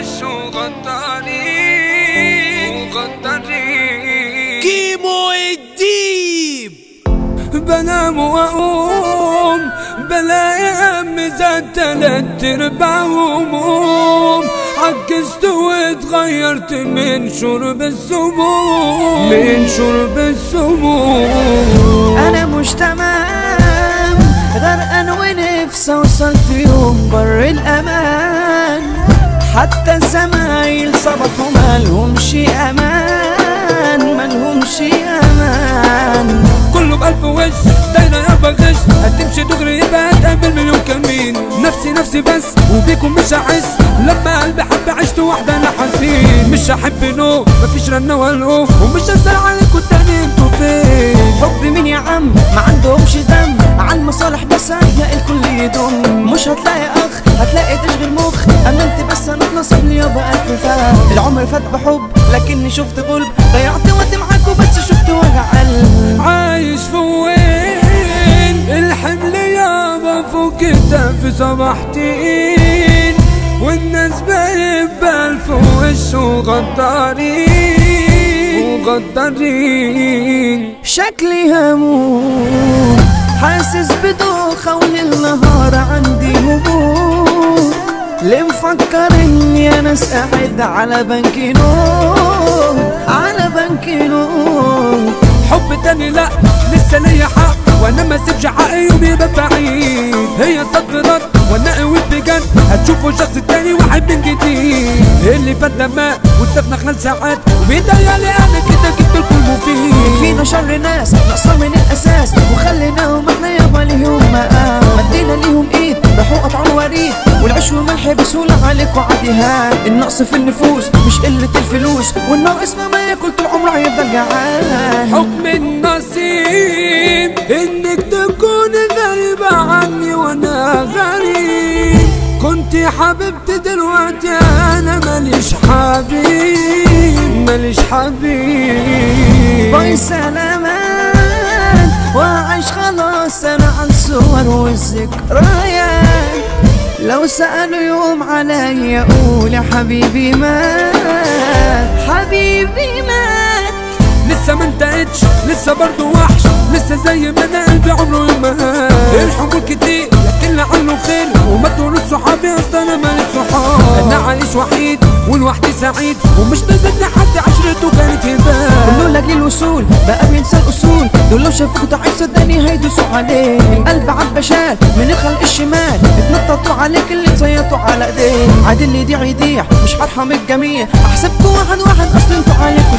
وشه غدارين غدارين كيمو الديب بنام واقوم بلاقي همي زاد تلات ارباع هموم عجزت واتغيرت من شرب السموم من شرب السموم انا مش تمام غرقان ونفسي اوصل في يوم بر الامان حتى الزمايل صبحوا مالهمش امان مالهمش امان كله بألف وش دايرة يا بغش هتمشي دغري يبقى هتقابل مليون كمين نفسي نفسي بس وبيكم مش هحس لما قلبي حب عشت واحدة انا حزين مش هحب نو مفيش رنة ولا أوف ومش هسأل عليكم تاني انتوا فين حب مين يا عم ما عندهمش دم على المصالح بس هتلاقي الكل يضم مش هتلاقي اخ هتلاقي تشغيل مخ اما انت بس انا اتنصب لي يابا الف فهم العمر فات بحب لكني شفت غلب ضيعت وقت معاكوا بس شفت وجع قلب عايش في وين الحمل يابا فوق كتافي صبحتين والناس بايب بألف وش وغدارين وغدارين شكلي هموم حاسس بدوخة وللنهار عندي هموم ليه مفكر اني انا قاعد على بنك نوم على بنك نوم حب تاني لا لسه ليا حق وانا ما سيبش حقي يوم يبقى بعيد هي صدرات وانا قويت بجد هتشوفوا شخص تاني واحد من جديد اللي فات ده مات واتفقنا خلال ساعات وبيتهيألي انا كده جبت الكل مفيد فينا شر ناس نقصر من الاساس وخليناهم احنا يابا ليهم مقام مدينا ليهم ايد راحوا قطعوا وريد والعيش والملح بسهولة عليكوا عادي هان النقص في النفوس مش قلة الفلوس والناقص ما ياكل طول عمره هيفضل جعان حكم النصيب انك تكون غريبة عني وانا غريب كنت حبيبتي دلوقتي انا ماليش حبيب ماليش حبيب باي سلامات وعيش خلاص انا عن صور والذكريات لو سألوا يوم عليا قول يا حبيبي مات حبيبي مات لسه ما انتهتش لسه برضه وحش لسه زي ما انا قلبي عمره ما الحب كتير لكن لعله خير وما تقولوا صحابي اصل انا مالي صحاب انا عايش وحيد ولوحدي سعيد ومش نازل لحد عشرته كانت هبال كله لاقي الوصول بقى بينسى الاصول دول لو شافوك تعيش صدقني هيدوسوا عليه القلب عبشات من الخلق الشمال اتنططوا عليك اللي تصيطوا على ايديه عاد اللي يضيع يضيع مش هرحم الجميع احسبكوا واحد واحد اصل انتوا عليكوا